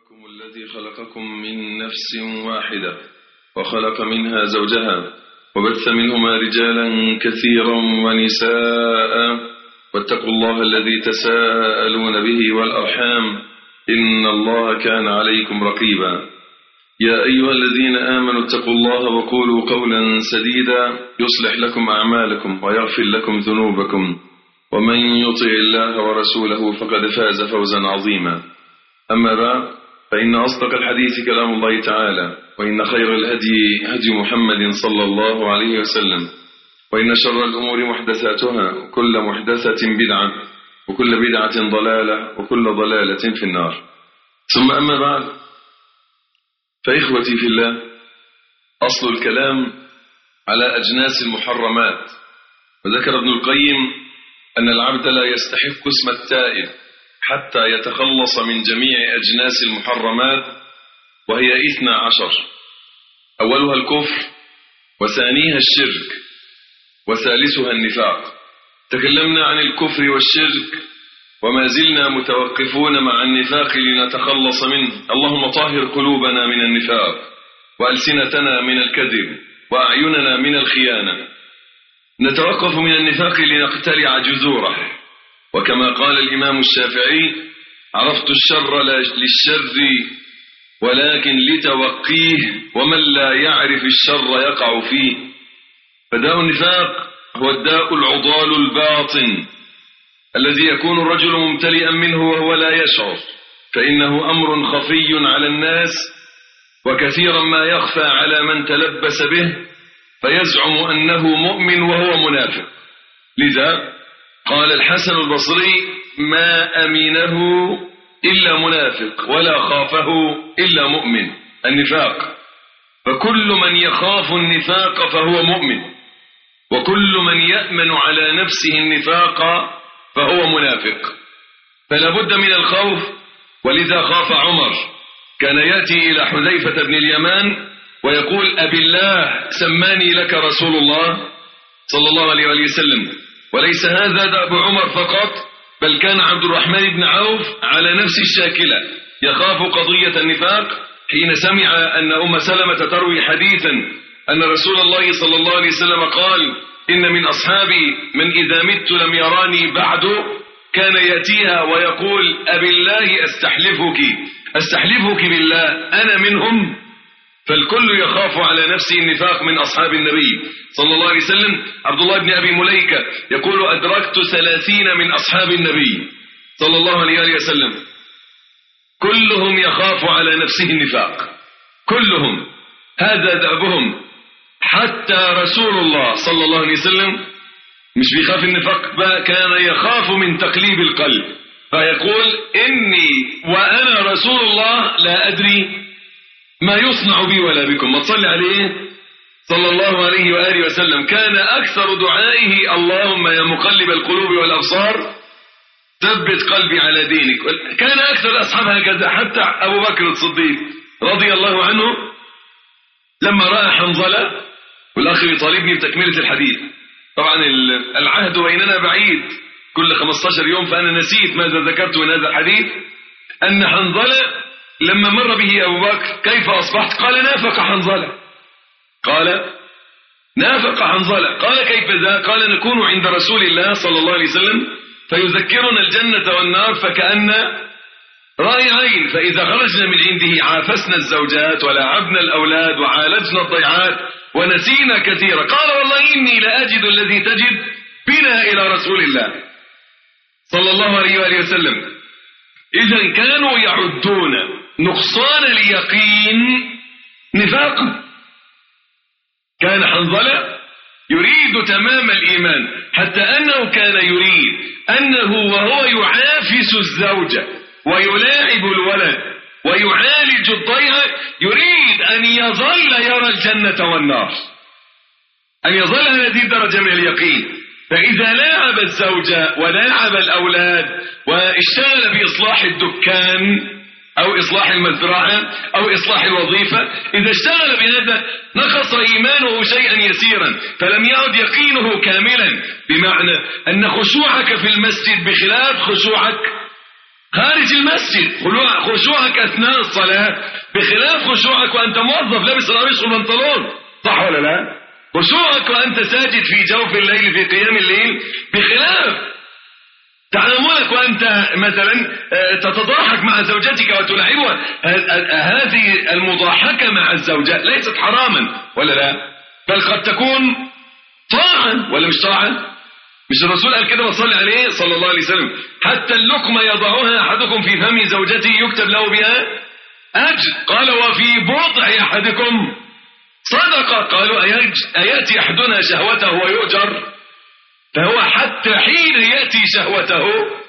ربكم الذي خلقكم من نفس واحدة وخلق منها زوجها وبث منهما رجالا كثيرا ونساء واتقوا الله الذي تساءلون به والأرحام إن الله كان عليكم رقيبا يا أيها الذين آمنوا اتقوا الله وقولوا قولا سديدا يصلح لكم أعمالكم ويغفر لكم ذنوبكم ومن يطع الله ورسوله فقد فاز فوزا عظيما أما بعد فإن أصدق الحديث كلام الله تعالى وإن خير الهدي هدي محمد صلى الله عليه وسلم وإن شر الأمور محدثاتها وكل محدثة بدعة وكل بدعة ضلالة وكل ضلالة في النار ثم أما بعد فإخوتي في الله أصل الكلام على أجناس المحرمات وذكر ابن القيم أن العبد لا يستحق اسم التائب حتى يتخلص من جميع أجناس المحرمات وهي إثنى عشر أولها الكفر وثانيها الشرك وثالثها النفاق تكلمنا عن الكفر والشرك وما زلنا متوقفون مع النفاق لنتخلص منه اللهم طهر قلوبنا من النفاق وألسنتنا من الكذب وأعيننا من الخيانة نتوقف من النفاق لنقتلع جذوره وكما قال الإمام الشافعي عرفت الشر للشر ولكن لتوقيه ومن لا يعرف الشر يقع فيه فداء النفاق هو الداء العضال الباطن الذي يكون الرجل ممتلئا منه وهو لا يشعر فإنه أمر خفي على الناس وكثيرا ما يخفى على من تلبس به فيزعم أنه مؤمن وهو منافق لذا قال الحسن البصري ما أمينه إلا منافق ولا خافه إلا مؤمن النفاق فكل من يخاف النفاق فهو مؤمن وكل من يأمن على نفسه النفاق فهو منافق فلا بد من الخوف ولذا خاف عمر كان يأتي إلى حذيفة بن اليمان ويقول أبي الله سماني لك رسول الله صلى الله عليه وسلم وليس هذا دأب عمر فقط بل كان عبد الرحمن بن عوف على نفس الشاكلة يخاف قضية النفاق حين سمع أن أم سلمة تروي حديثا أن رسول الله صلى الله عليه وسلم قال إن من أصحابي من إذا مت لم يراني بعد كان يأتيها ويقول أبي الله أستحلفك أستحلفك بالله أنا منهم فالكل يخاف على نفسه النفاق من أصحاب النبي صلى الله عليه وسلم عبد الله بن أبي مليكة يقول أدركت ثلاثين من أصحاب النبي صلى الله عليه وسلم كلهم يخاف على نفسه النفاق كلهم هذا دأبهم حتى رسول الله صلى الله عليه وسلم مش بيخاف النفاق بقى كان يخاف من تقليب القلب فيقول إني وأنا رسول الله لا أدري ما يصنع بي ولا بكم ما تصلي عليه صلى الله عليه وآله وسلم كان أكثر دعائه اللهم يا مقلب القلوب والأبصار ثبت قلبي على دينك كان أكثر أصحاب هكذا حتى أبو بكر الصديق رضي الله عنه لما رأى حنظلة والأخ يطالبني بتكملة الحديث طبعا العهد بيننا بعيد كل 15 يوم فأنا نسيت ماذا ذكرت من هذا الحديث أن حنظلة لما مر به أبو بكر كيف أصبحت قال نافق حنظلة قال نافق حنظلة قال كيف ذا قال نكون عند رسول الله صلى الله عليه وسلم فيذكرنا الجنة والنار فكأن رأي عين فإذا خرجنا من عنده عافسنا الزوجات ولعبنا الأولاد وعالجنا الضيعات ونسينا كثيرا قال والله إني لأجد الذي تجد بنا إلى رسول الله صلى الله عليه وآله وسلم إذا كانوا يعدون نقصان اليقين نفاقا كان حنظلة يريد تمام الإيمان حتى أنه كان يريد أنه وهو يعافس الزوجة ويلاعب الولد ويعالج الضيعة يريد أن يظل يرى الجنة والنار أن يظل هذه الدرجة من اليقين فإذا لاعب الزوجة ولاعب الأولاد واشتغل بإصلاح الدكان أو إصلاح المزرعة أو إصلاح الوظيفة إذا اشتغل بهذا نقص إيمانه شيئا يسيرا فلم يعد يقينه كاملا بمعنى أن خشوعك في المسجد بخلاف خشوعك خارج المسجد خشوعك أثناء الصلاة بخلاف خشوعك وأنت موظف لابس القميص والبنطلون صح ولا لا؟ خشوعك وأنت ساجد في جوف الليل في قيام الليل بخلاف تعاملك وأنت مثلا تتضاحك مع زوجتك وتلعبها هذه المضاحكة مع الزوجة ليست حراما ولا لا بل قد تكون طاعة ولا مش طاعة مش الرسول قال كده وصلي عليه صلى الله عليه وسلم حتى اللقمة يضعها أحدكم في فم زوجته يكتب له بها أجر قال وفي بضع أحدكم صدقة قالوا أيأتي أحدنا شهوته ويؤجر فهو حتى حين يأتي شهوته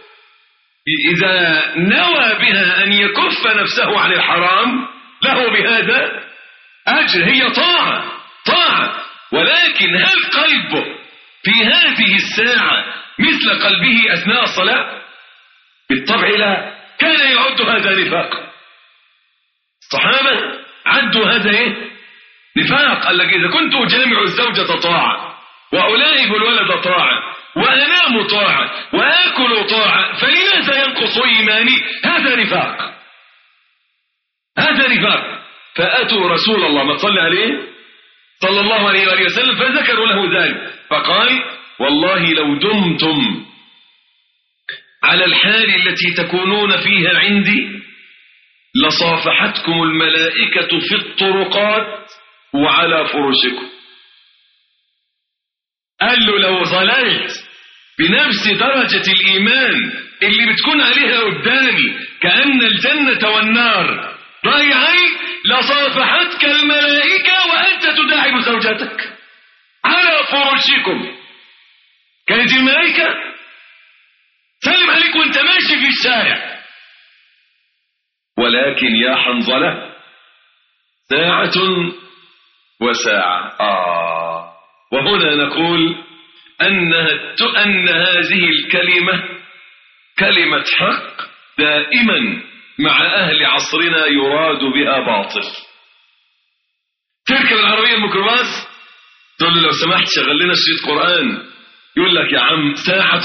إذا نوى بها أن يكف نفسه عن الحرام له بهذا أجر هي طاعة طاعة ولكن هل قلبه في هذه الساعة مثل قلبه أثناء الصلاة بالطبع لا كان يعد هذا نفاق الصحابة عدوا هذا إيه نفاق قال لك إذا كنت أجامع الزوجة طاعة وألاعب الولد طاعة وأنام طاعة وآكل طاعة فلماذا ينقص إيماني هذا نفاق هذا نفاق فأتوا رسول الله ما صلى عليه صلى الله عليه وآله وسلم فذكروا له ذلك فقال والله لو دمتم على الحال التي تكونون فيها عندي لصافحتكم الملائكة في الطرقات وعلى فرشكم قال له لو ظللت بنفس درجة الإيمان اللي بتكون عليها قدامي كأن الجنة والنار ضيعي لصافحتك الملائكة وأنت تداعب زوجتك على فرشكم كانت الملائكة سلم عليك وانت ماشي في الشارع ولكن يا حنظلة ساعة وساعة آه وهنا نقول أنها أن هذه الكلمة كلمة حق دائما مع أهل عصرنا يراد بها باطل تركب العربية الميكروباص تقول له لو سمحت شغل لنا شريط قرآن يقول لك يا عم ساعة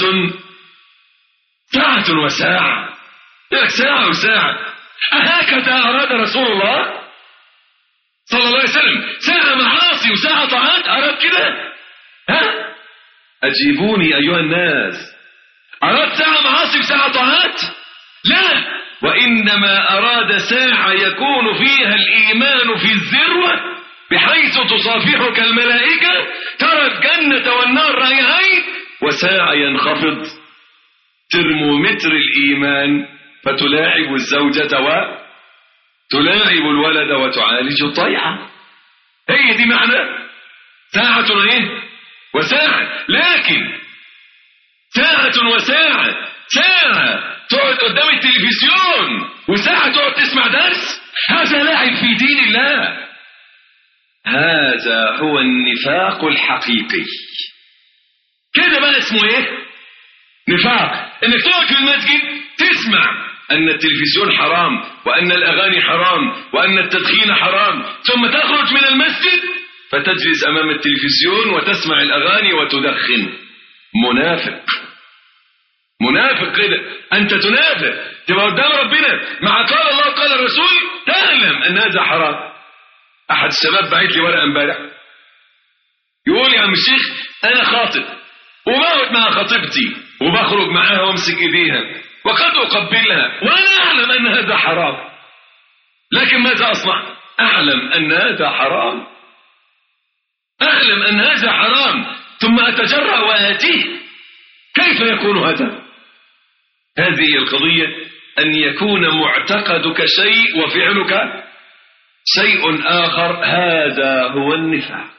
ساعة وساعة يقول لك ساعة وساعة أهكذا أراد رسول الله صلى الله عليه وسلم ساعة معاصي وساعة طاعات أراد كده ها أجيبوني أيها الناس أراد ساعة معاصي وساعة طاعات لا وإنما أراد ساعة يكون فيها الإيمان في الذروة بحيث تصافحك الملائكة ترى الجنة والنار رأيهين وساعة ينخفض ترمومتر الإيمان فتلاعب الزوجة و تلاعب الولد وتعالج الضيعة هي دي معنى ساعة ايه وساعة لكن ساعة وساعة ساعة تقعد قدام التلفزيون وساعة تقعد تسمع درس هذا لاعب في دين الله هذا هو النفاق الحقيقي كده بقى اسمه ايه نفاق انك تقعد في المسجد تسمع أن التلفزيون حرام وأن الأغاني حرام وأن التدخين حرام ثم تخرج من المسجد فتجلس أمام التلفزيون وتسمع الأغاني وتدخن منافق منافق كده أنت تنافق تبقى قدام ربنا مع قال الله قال الرسول تعلم أن هذا حرام أحد الشباب بعت لي ورقة امبارح يقول يا عم الشيخ أنا خاطب وبقعد مع خطيبتي وبخرج معاها وامسك ايديها وقد أقبلها وأنا أعلم أن هذا حرام لكن ماذا أصنع أعلم أن هذا حرام أعلم أن هذا حرام ثم أتجرأ وآتيه كيف يكون هذا هذه القضية أن يكون معتقدك شيء وفعلك شيء آخر هذا هو النفاق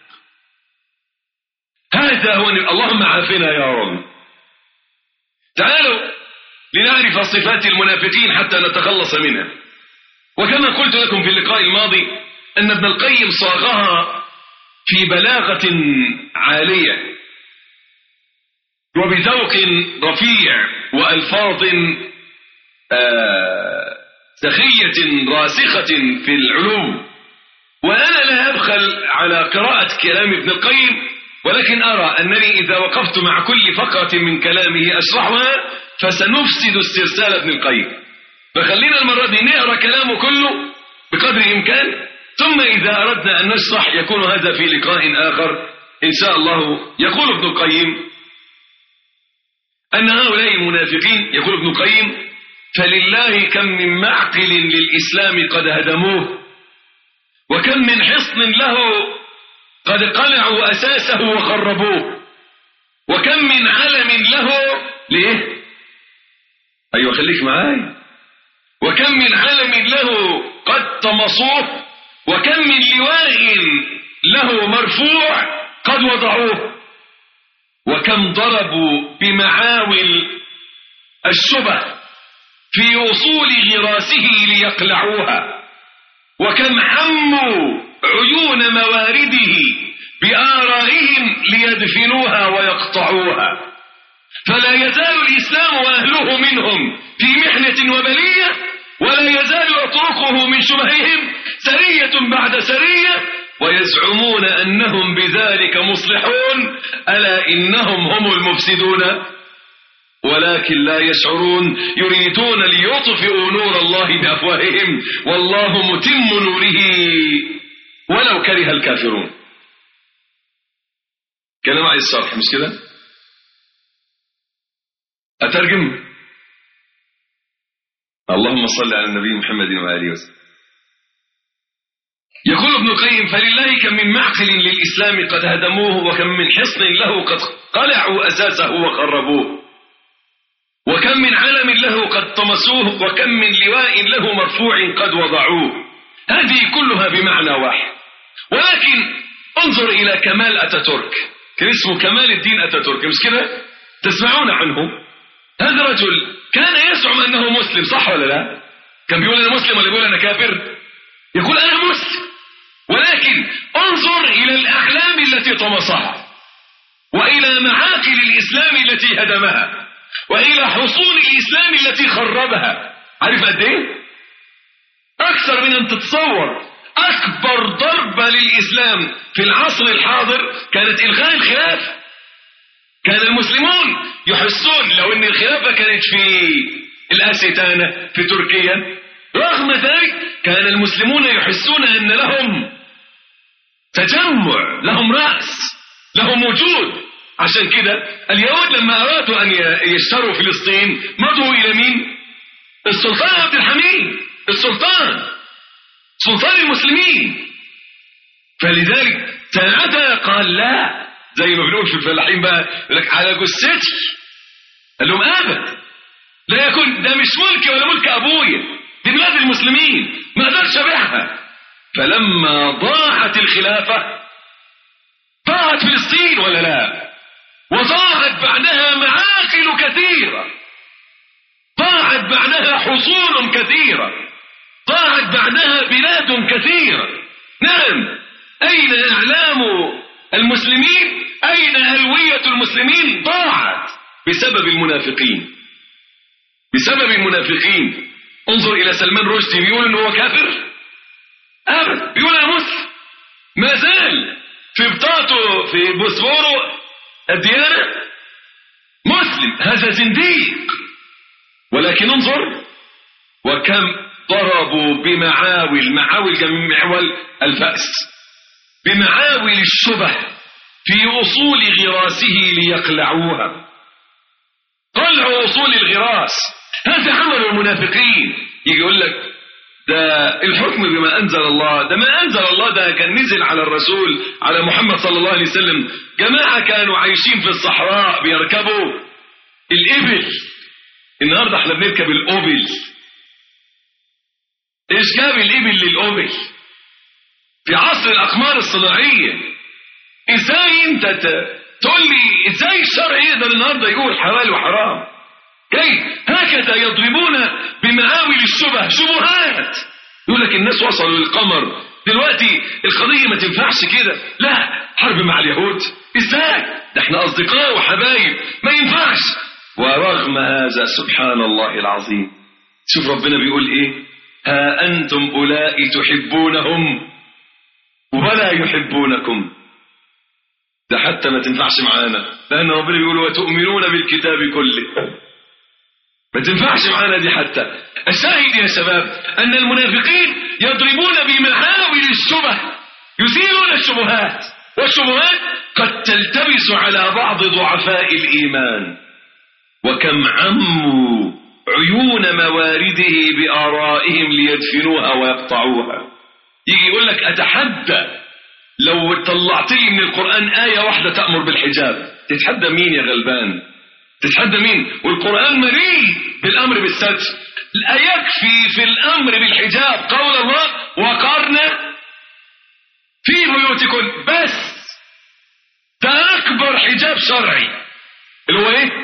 هذا هو النفاق. اللهم عافنا يا رب تعالوا لنعرف صفات المنافقين حتى نتخلص منها وكما قلت لكم في اللقاء الماضي أن ابن القيم صاغها في بلاغة عالية وبذوق رفيع وألفاظ سخية راسخة في العلوم وأنا لا أبخل على قراءة كلام ابن القيم ولكن أرى أنني إذا وقفت مع كل فقرة من كلامه أشرحها فسنفسد استرسال ابن القيم فخلينا المرة دي نقرأ كلامه كله بقدر الإمكان ثم إذا أردنا أن نشرح يكون هذا في لقاء آخر إن شاء الله يقول ابن القيم أن هؤلاء المنافقين يقول ابن القيم فلله كم من معقل للإسلام قد هدموه وكم من حصن له قد قلعوا أساسه وخربوه وكم من علم له ليه أيوة خليك معاي وكم من علم له قد طمسوه وكم من لواء له مرفوع قد وضعوه وكم ضربوا بمعاول الشبه في وصول غراسه ليقلعوها وكم حموا عيون موارده بآرائهم ليدفنوها ويقطعوها فلا يزال الإسلام وأهله منهم في محنة وبلية ولا يزال يطرقه من شبههم سرية بعد سرية ويزعمون أنهم بذلك مصلحون ألا إنهم هم المفسدون ولكن لا يشعرون يريدون ليطفئوا نور الله بأفواههم والله متم نوره ولو كره الكافرون كلام عايز الصرح مش كده أترجم اللهم صل على النبي محمد وآله وسلم يقول ابن القيم فلله كم من معقل للإسلام قد هدموه وكم من حصن له قد قلعوا أساسه وخربوه وكم من علم له قد طمسوه وكم من لواء له مرفوع قد وضعوه هذه كلها بمعنى واحد ولكن انظر إلى كمال أتاتورك كان اسمه كمال الدين أتاتورك مش كده تسمعون عنه هذا رجل كان يزعم أنه مسلم صح ولا لا كان بيقول أنا مسلم ولا بيقول أنا كافر يقول أنا مسلم ولكن انظر إلى الأحلام التي طمسها وإلى معاقل الإسلام التي هدمها وإلى حصول الإسلام التي خربها عارف قد إيه؟ أكثر من أن تتصور أكبر ضربة للإسلام في العصر الحاضر كانت إلغاء الخلافة كان المسلمون يحسون لو أن الخلافة كانت في الأستانة في تركيا رغم ذلك كان المسلمون يحسون أن لهم تجمع لهم رأس لهم وجود عشان كده اليهود لما أرادوا أن يشتروا فلسطين مضوا إلى مين السلطان عبد الحميد السلطان سلطان المسلمين فلذلك ساعتها قال لا زي ما بنقول في الفلاحين بقى يقول لك على جثتي قال لهم ابدا لا يكون ده مش ملكي ولا ملك ابويا دي بلاد المسلمين ما اقدرش ابيعها فلما ضاعت الخلافه ضاعت فلسطين ولا لا وضاعت بعدها معاقل كثيره ضاعت بعدها حصول كثيره ضاعت بعدها بلاد كثيره نعم اين اعلام المسلمين أين ألوية المسلمين ضاعت بسبب المنافقين بسبب المنافقين انظر إلى سلمان رشدي بيقول إنه هو كافر أبدا بيقول أنا مسلم ما زال في بطاقته في بوسفوره الديانة مسلم هذا زنديق ولكن انظر وكم ضربوا بمعاول معاول جميع معول الفأس بمعاول الشبه في أصول غراسه ليقلعوها قلع أصول الغراس هذا عمل المنافقين يجي يقول لك ده الحكم بما أنزل الله ده ما أنزل الله ده كان نزل على الرسول على محمد صلى الله عليه وسلم جماعة كانوا عايشين في الصحراء بيركبوا الإبل النهاردة احنا بنركب الأوبل ايش جاب الإبل للأوبل في عصر الأقمار الصناعية ازاي انت تقول لي ازاي الشرع يقدر النهارده يقول حلال وحرام كيف هكذا يضربون بمعاول الشبه شبهات يقول لك الناس وصلوا للقمر دلوقتي القضية ما تنفعش كده لا حرب مع اليهود ازاي ده احنا اصدقاء وحبايب ما ينفعش ورغم هذا سبحان الله العظيم شوف ربنا بيقول ايه ها انتم اولئك تحبونهم ولا يحبونكم ده حتى ما تنفعش معانا لأن ربنا بيقول وتؤمنون بالكتاب كله ما تنفعش معانا دي حتى الشاهد يا شباب أن المنافقين يضربون بمعاول الشبه يثيرون الشبهات والشبهات قد تلتبس على بعض ضعفاء الإيمان وكم عموا عيون موارده بآرائهم ليدفنوها ويقطعوها يجي يقول لك أتحدى لو طلعت لي من القرآن آية واحدة تأمر بالحجاب تتحدى مين يا غلبان تتحدى مين والقرآن مليء بالأمر بالستر لا يكفي في الأمر بالحجاب قول الله وقرنا في بيوتكم بس ده أكبر حجاب شرعي اللي هو إيه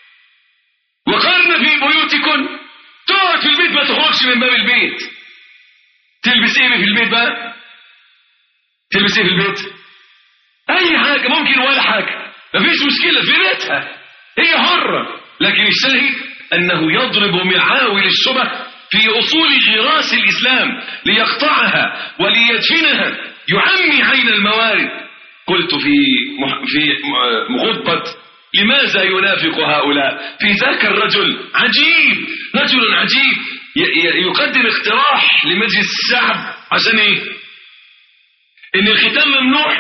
وقرنا في بيوتكم تقعد في البيت ما تخرجش من باب البيت تلبس ايه في البيت بقى تلبس ايه في البيت اي حاجه ممكن ولا حاجه مفيش مشكله في بيتها هي حره لكن الشاهد انه يضرب معاول الشبه في اصول غراس الاسلام ليقطعها وليدفنها يعمي عين الموارد قلت في في خطبه لماذا ينافق هؤلاء في ذاك الرجل عجيب رجل عجيب يقدم اقتراح لمجلس الشعب عشان ايه ان الختام ممنوع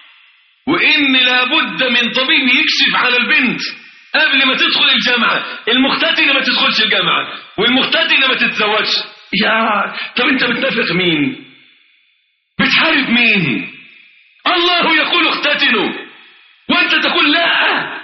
وان لابد من طبيب يكشف على البنت قبل ما تدخل الجامعة المختتنة ما تدخلش الجامعة والمختتنة ما تتزوجش يا طب انت بتنافق مين بتحارب مين الله يقول اختتنوا وانت تقول لا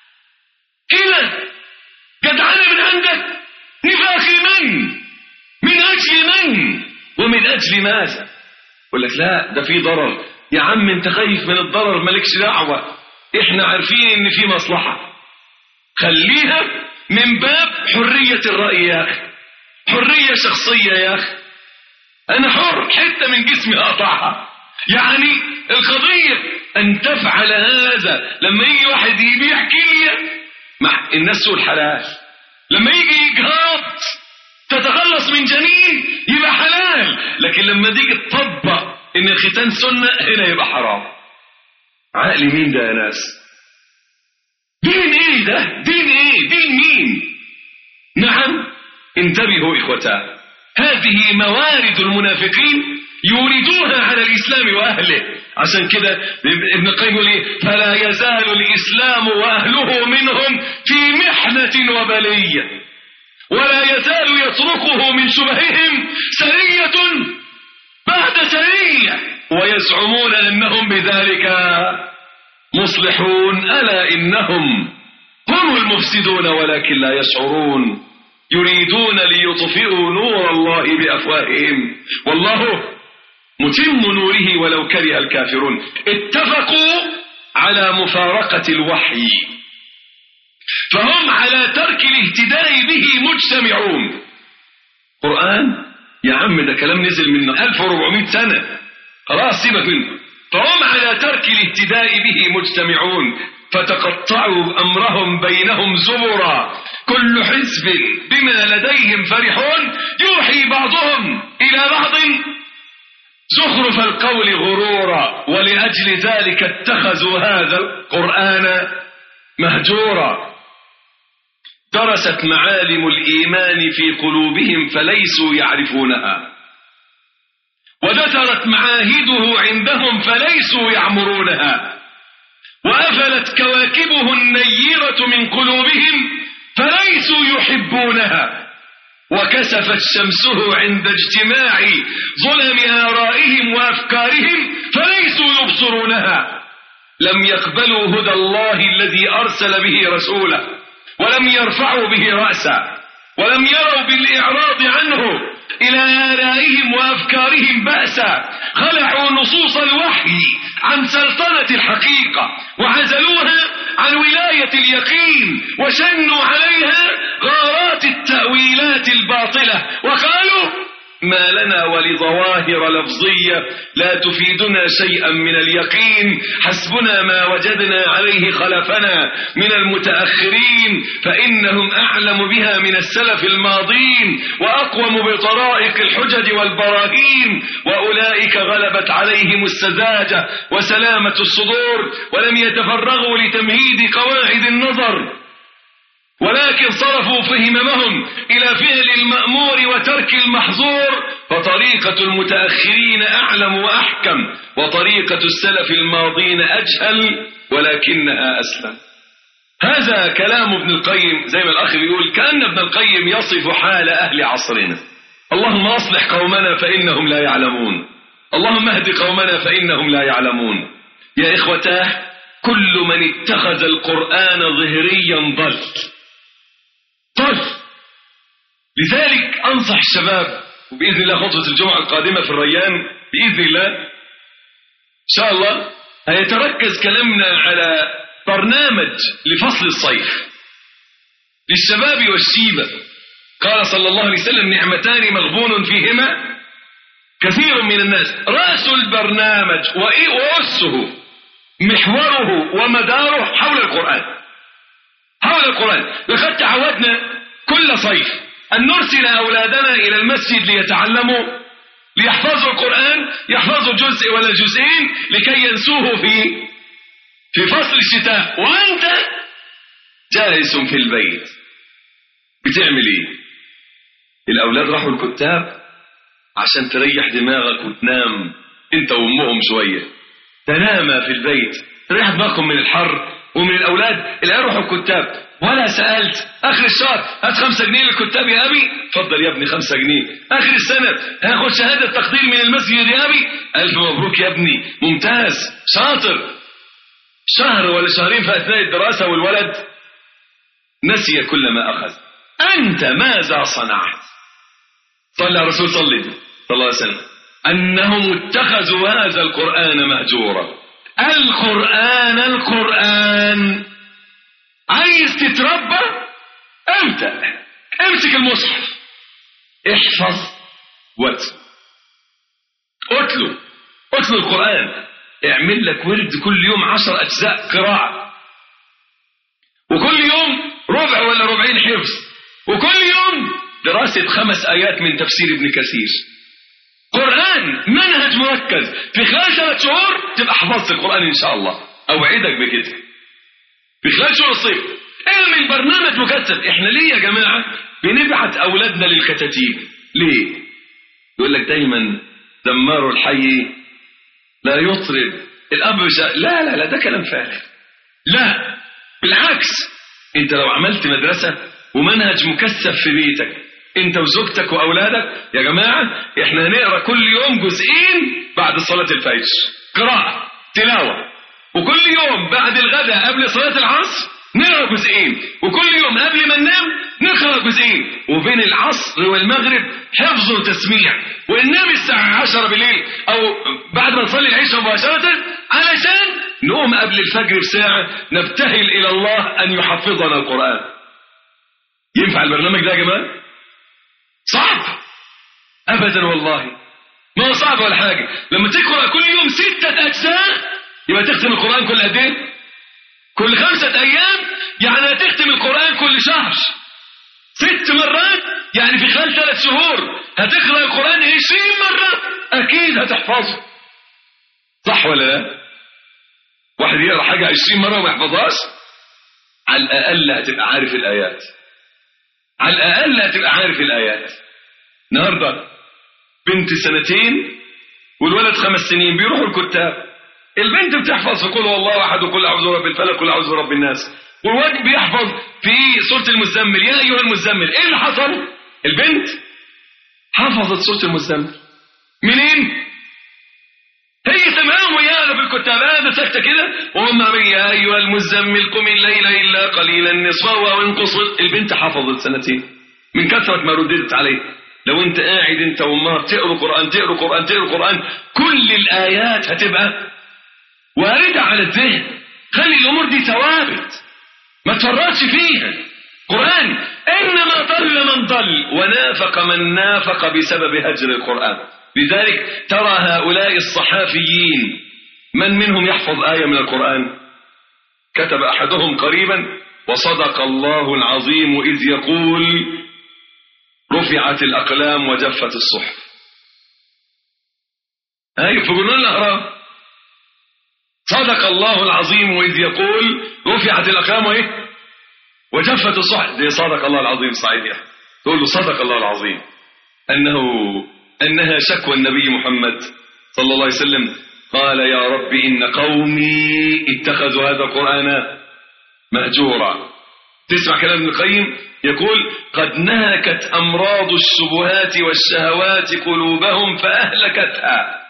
كده جدعانة من عندك نفاق من من أجل من ومن أجل ماذا يقول لك لا ده في ضرر يا عم انت خايف من الضرر مالكش دعوة احنا عارفين ان في مصلحة خليها من باب حرية الرأي يا أخي حرية شخصية يا أخي أنا حر حتة من جسمي أقطعها يعني القضية أن تفعل هذا لما يجي واحد يبيع كلية مع الناس سوء الحلال لما يجي إجهاض تتخلص من جنين يبقى حلال لكن لما تيجي تطبق إن الختان سنة هنا يبقى حرام عقل مين ده يا ناس دين ايه ده دين ايه دين مين نعم انتبهوا اخوتا هذه موارد المنافقين يوردوها على الاسلام واهله عشان كده ابن القيم يقول ايه فلا يزال الاسلام واهله منهم في محنه وبليه ولا يزال يتركه من شبههم سريه بعد سريه ويزعمون انهم بذلك مصلحون ألا إنهم هم المفسدون ولكن لا يشعرون يريدون ليطفئوا نور الله بأفواههم والله متم نوره ولو كره الكافرون اتفقوا على مفارقة الوحي فهم على ترك الاهتداء به مجتمعون قرآن يا عم ده كلام نزل من 1400 سنة خلاص سيبك منه فهم على ترك الاهتداء به مجتمعون فتقطعوا أمرهم بينهم زبرا كل حزب بما لديهم فرحون يوحي بعضهم إلى بعض زخرف القول غرورا ولأجل ذلك اتخذوا هذا القرآن مهجورا درست معالم الإيمان في قلوبهم فليسوا يعرفونها ودثرت معاهده عندهم فليسوا يعمرونها وأفلت كواكبه النيرة من قلوبهم فليسوا يحبونها وكسفت شمسه عند اجتماع ظلم آرائهم وأفكارهم فليسوا يبصرونها لم يقبلوا هدى الله الذي أرسل به رسوله ولم يرفعوا به رأسا ولم يروا بالإعراض عنه إلى آرائهم وأفكارهم بأسا خلعوا نصوص الوحي عن سلطنة الحقيقة وعزلوها عن ولاية اليقين وشنوا عليها غارات التأويلات الباطلة وقالوا ما لنا ولظواهر لفظية لا تفيدنا شيئا من اليقين حسبنا ما وجدنا عليه خلفنا من المتأخرين فإنهم أعلم بها من السلف الماضين وأقوم بطرائق الحجج والبراهين وأولئك غلبت عليهم السذاجة وسلامة الصدور ولم يتفرغوا لتمهيد قواعد النظر ولكن صرفوا فهمهم إلى فعل المأمور وترك المحظور فطريقة المتأخرين أعلم وأحكم وطريقة السلف الماضين أجهل ولكنها أسلم هذا كلام ابن القيم زي ما الأخ بيقول كأن ابن القيم يصف حال أهل عصرنا اللهم أصلح قومنا فإنهم لا يعلمون اللهم اهد قومنا فإنهم لا يعلمون يا إخوتاه كل من اتخذ القرآن ظهريا ضل ضل لذلك أنصح الشباب وبإذن الله خطوة الجمعة القادمة في الريان بإذن الله إن شاء الله هيتركز كلامنا على برنامج لفصل الصيف للشباب والشيبة قال صلى الله عليه وسلم نعمتان مغبون فيهما كثير من الناس رأس البرنامج وأسه محوره ومداره حول القرآن حول القرآن لقد تعودنا كل صيف أن نرسل أولادنا إلى المسجد ليتعلموا ليحفظوا القرآن يحفظوا جزء ولا جزئين لكي ينسوه في في فصل الشتاء وأنت جالس في البيت بتعمل ايه الأولاد راحوا الكتاب عشان تريح دماغك وتنام انت وامهم شوية تنام في البيت تريح دماغكم من الحر ومن الأولاد العيال روحوا الكتاب ولا سألت آخر الشهر هات خمسة جنيه للكتاب يا أبي اتفضل يا ابني خمسة جنيه آخر السنة هاخد شهادة تقدير من المسجد يا أبي ألف مبروك يا ابني ممتاز شاطر شهر ولا شهرين في أثناء الدراسة والولد نسي كل ما أخذ أنت ماذا صنعت صلى على الرسول صلى صلى الله عليه وسلم أنهم اتخذوا هذا القرآن مهجورا القرآن القرآن عايز تتربى ابدأ امسك المصحف احفظ واتلو اتلو اتلو القرآن اعمل لك ورد كل يوم عشر أجزاء قراءة وكل يوم ربع ولا ربعين حفظ وكل يوم دراسة خمس آيات من تفسير ابن كثير قرآن منهج مركز في خلال ثلاث شهور تبقى حفظت القرآن إن شاء الله أوعدك بكده في خلال شهور الصيف اعمل برنامج مكثف احنا ليه يا جماعة بنبعت أولادنا للكتاتيب ليه يقول لك دايما دمار الحي لا يطرب الأب مش لا لا لا ده كلام فارغ لا بالعكس انت لو عملت مدرسة ومنهج مكثف في بيتك انت وزوجتك واولادك يا جماعة احنا هنقرا كل يوم جزئين بعد صلاة الفجر قراءة تلاوة وكل يوم بعد الغداء قبل صلاة العصر نقرا جزئين وكل يوم قبل ما ننام نقرا جزئين وبين العصر والمغرب حفظ وتسميع وننام الساعة 10 بالليل او بعد ما نصلي العشاء مباشرة علشان نقوم قبل الفجر بساعة نبتهل الى الله ان يحفظنا القرآن ينفع البرنامج ده يا جماعة صعب ابدا والله ما هو صعب ولا حاجة لما تقرأ كل يوم ستة اجزاء يبقى تختم القرآن كل قد ايه كل خمسة ايام يعني هتختم القرآن كل شهر ست مرات يعني في خلال ثلاث شهور هتقرأ القرآن عشرين مرة اكيد هتحفظه صح ولا لا واحد يقرأ حاجة عشرين مرة وما يحفظهاش على الاقل هتبقى عارف الايات على الأقل هتبقى عارف الآيات النهاردة بنت سنتين والولد خمس سنين بيروحوا الكتاب البنت بتحفظ في كل والله أحد وكل أعوذ برب الفلق وكل أعوذ برب الناس والولد بيحفظ في سورة المزمل يا أيها المزمل إيه اللي حصل؟ البنت حفظت سورة المزمل منين؟ هي سمعهم ويانا في الكتاب هذا سكتة كده وهم يا أيها المزمل قم الليل إلا قليلا نصفه أو انقص البنت حفظت سنتين من كثرة ما رددت عليه لو انت قاعد انت وامها تقروا قرآن تقروا قرآن تقروا قرآن كل الآيات هتبقى واردة على الذهن خلي الأمور دي ثوابت ما تفرطش فيها قرآن إنما ضل من ضل ونافق من نافق بسبب هجر القرآن لذلك ترى هؤلاء الصحافيين من منهم يحفظ آية من القرآن كتب أحدهم قريبا وصدق الله العظيم إذ يقول رفعت الأقلام وجفت الصحف آية في جنون الأهرام صدق الله العظيم إذ يقول رفعت الأقلام وإيه وجفت الصحف دي صدق الله العظيم صحيح تقول له صدق الله العظيم أنه أنها شكوى النبي محمد صلى الله عليه وسلم قال يا رب إن قومي اتخذوا هذا القرآن مهجورا تسمع كلام ابن القيم يقول قد نهكت أمراض الشبهات والشهوات قلوبهم فأهلكتها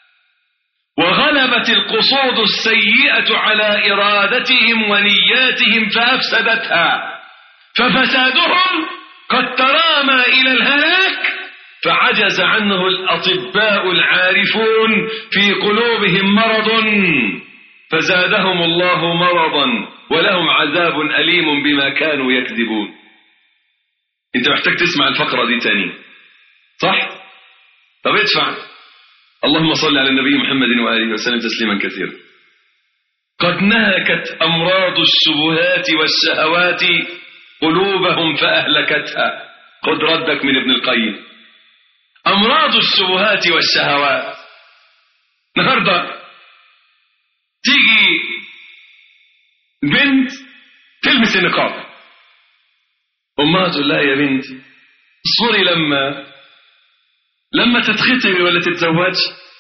وغلبت القصود السيئة على إرادتهم ونياتهم فأفسدتها ففسادهم قد ترامى إلى الهلاك فعجز عنه الأطباء العارفون في قلوبهم مرض فزادهم الله مرضا ولهم عذاب أليم بما كانوا يكذبون انت محتاج تسمع الفقرة دي تاني صح؟ طب ادفع اللهم صل على النبي محمد وآله وسلم تسليما كثيرا قد نهكت أمراض الشبهات والشهوات قلوبهم فأهلكتها خد ردك من ابن القيم أمراض الشبهات والشهوات النهارده تيجي بنت تلبس النقاب أمها تقول لها يا بنتي اصبري لما لما تتخطبي ولا تتزوجي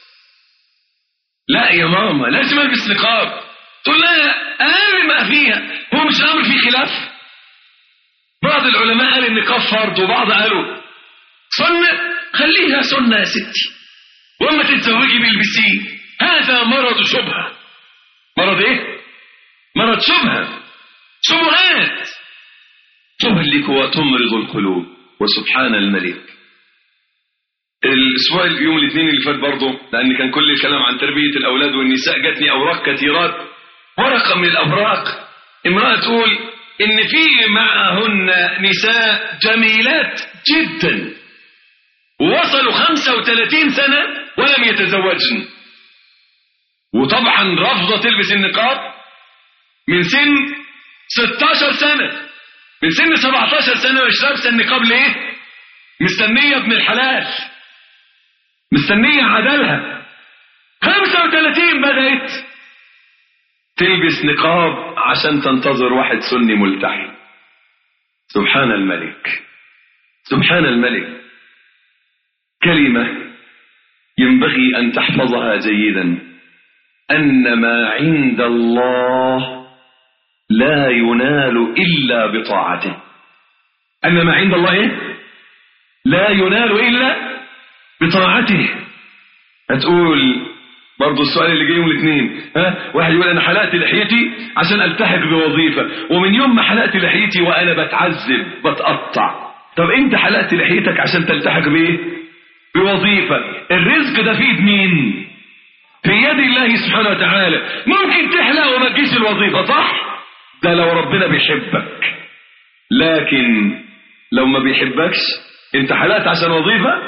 لا يا ماما لازم البس نقاب تقول لها اقل ما فيها هو مش امر فيه خلاف بعض العلماء قال النقاب فرض وبعض قالوا سنه خليها سنه يا ستي واما تتزوجي بالبسيه هذا مرض شبهه مرض ايه مرض شبهه شبهات تهلك وتمرض القلوب وسبحان الملك الاسبوع اليوم الاثنين اللي فات برضه لان كان كل الكلام عن تربيه الاولاد والنساء جاتني اوراق كثيرات ورقه من الاوراق امراه تقول ان في معهن نساء جميلات جدا ووصلوا 35 سنه ولم يتزوجن وطبعا رافضه تلبس النقاب من سن 16 سنه من سن 17 سنه مش لابسه النقاب ليه؟ مستنيه ابن الحلال مستنيه عدلها 35 بدات تلبس نقاب عشان تنتظر واحد سني ملتحي سبحان الملك سبحان الملك كلمه ينبغي ان تحفظها جيدا ان ما عند الله لا ينال إلا بطاعته أن ما عند الله إيه؟ لا ينال إلا بطاعته هتقول برضه السؤال اللي جاي يوم الاثنين ها واحد يقول انا حلقت لحيتي عشان التحق بوظيفه ومن يوم ما حلقت لحيتي وانا بتعذب بتقطع طب انت حلقت لحيتك عشان تلتحق بايه بوظيفه الرزق ده في ايد مين في يد الله سبحانه وتعالى ممكن تحلق وما تجيش الوظيفه صح ده لو ربنا بيحبك لكن لو ما بيحبكش انت حلقت عشان وظيفة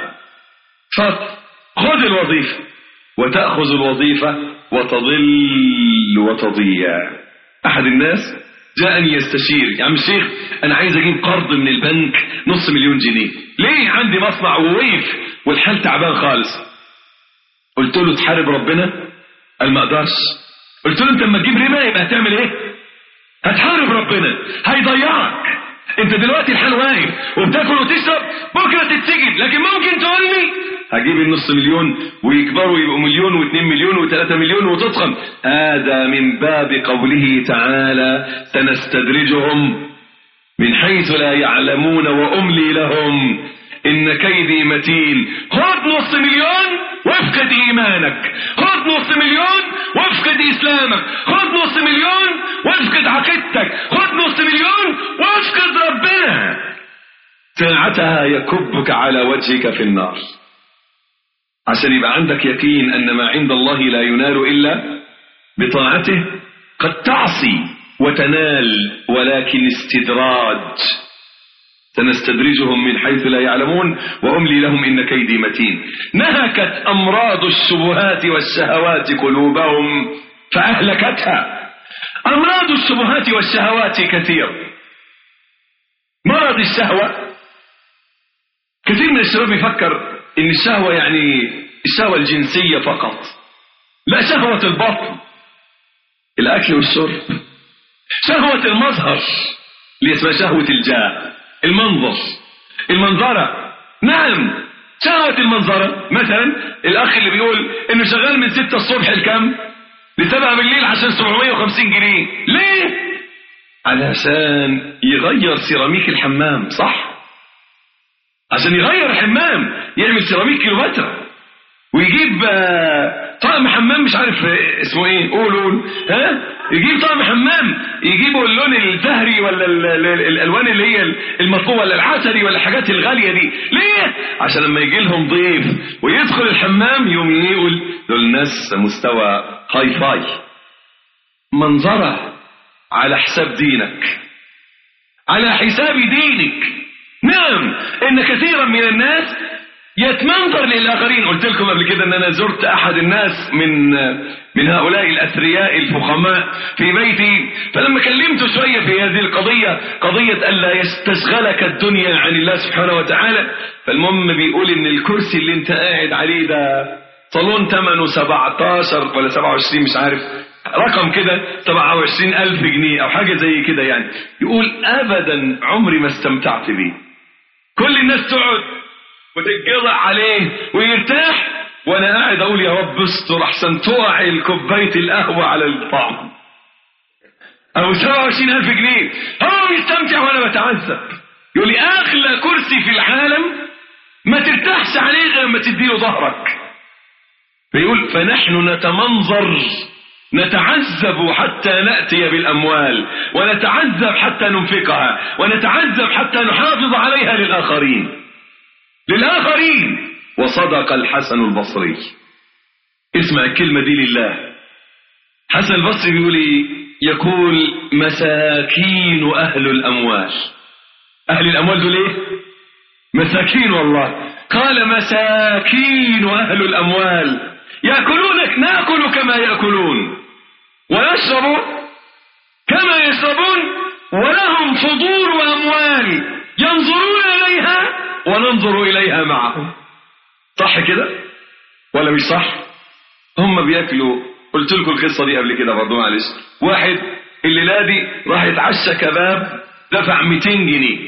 فخذ الوظيفة وتأخذ الوظيفة وتضل وتضيع أحد الناس جاءني يستشير يا عم الشيخ أنا عايز أجيب قرض من البنك نص مليون جنيه ليه عندي مصنع ووقف والحال تعبان خالص قلت له تحارب ربنا قال ما اقدرش قلت له انت لما تجيب ربا يبقى هتعمل ايه هتحارب ربنا هيضيعك انت دلوقتي الحال واقف وبتاكل وتشرب بكره تتسجن لكن ممكن تقول لي هجيب النص مليون ويكبروا يبقوا مليون واثنين مليون وثلاثة مليون وتضخم هذا من باب قوله تعالى سنستدرجهم من حيث لا يعلمون وأملي لهم إن كيدي متين خد نص مليون وافقد إيمانك خد نص مليون وافقد إسلامك خد نص مليون وافقد عقيدتك خد نص مليون وافقد ربنا ساعتها يكبك على وجهك في النار عشان يبقى عندك يقين أن ما عند الله لا ينال إلا بطاعته قد تعصي وتنال ولكن استدراج سنستدرجهم من حيث لا يعلمون وأملي لهم إن كيدي متين نهكت أمراض الشبهات والشهوات قلوبهم فأهلكتها أمراض الشبهات والشهوات كثير مرض الشهوة كثير من الشباب يفكر إن الشهوة يعني الشهوة الجنسية فقط لا شهوة البطن الأكل والشرب شهوة المظهر اللي اسمها شهوة الجاه المنظر المنظرة نعم شهوة المنظرة مثلا الأخ اللي بيقول إنه شغال من 6 الصبح لكام؟ لسبعة بالليل عشان 750 جنيه ليه؟ علشان يغير سيراميك الحمام صح؟ عشان يغير الحمام يعمل سيراميك كيلومتر ويجيب آه، طقم حمام مش عارف آه، اسمه ايه قول قول ها يجيب طقم حمام يجيبوا اللون الزهري ولا ال- ال- ال- الالوان اللي هي المطلوبه ولا العسلي ولا الحاجات الغاليه دي ليه عشان لما يجي لهم ضيف ويدخل الحمام يوم يقول دول ناس مستوى هاي فاي منظره على حساب دينك على حساب دينك نعم ان كثيرا من الناس يتمنظر للاخرين قلت لكم قبل كده ان انا زرت احد الناس من من هؤلاء الاثرياء الفخماء في بيتي فلما كلمته شويه في هذه القضيه قضيه الا يستشغلك الدنيا عن الله سبحانه وتعالى فالمهم بيقول ان الكرسي اللي انت قاعد عليه ده صالون ثمنه 17 ولا 27 مش عارف رقم كده 27 ألف جنيه أو حاجة زي كده يعني يقول أبدا عمري ما استمتعت بيه كل الناس تقعد وتتجرع عليه ويرتاح وأنا قاعد أقول يا رب استر أحسن تقع الكوباية القهوة على الطعم أو 27 ألف جنيه هو بيستمتع وأنا بتعذب يقول لي أغلى كرسي في العالم ما ترتاحش عليه غير ما تديله ظهرك فيقول فنحن نتمنظر نتعذب حتى نأتي بالأموال ونتعذب حتى ننفقها ونتعذب حتى نحافظ عليها للآخرين للآخرين وصدق الحسن البصري اسمع الكلمة دي لله حسن البصري بيقول إيه؟ يقول مساكين أهل الأموال أهل الأموال دول إيه مساكين والله قال مساكين أهل الأموال يأكلون نأكل كما يأكلون ويشرب كما يشربون ولهم فضول أموال ينظرون إليها وننظر إليها معهم صح كده ولا مش صح هم بياكلوا قلت لكم القصة دي قبل كده برضو معلش واحد الليلة دي راح يتعشى كباب دفع 200 جنيه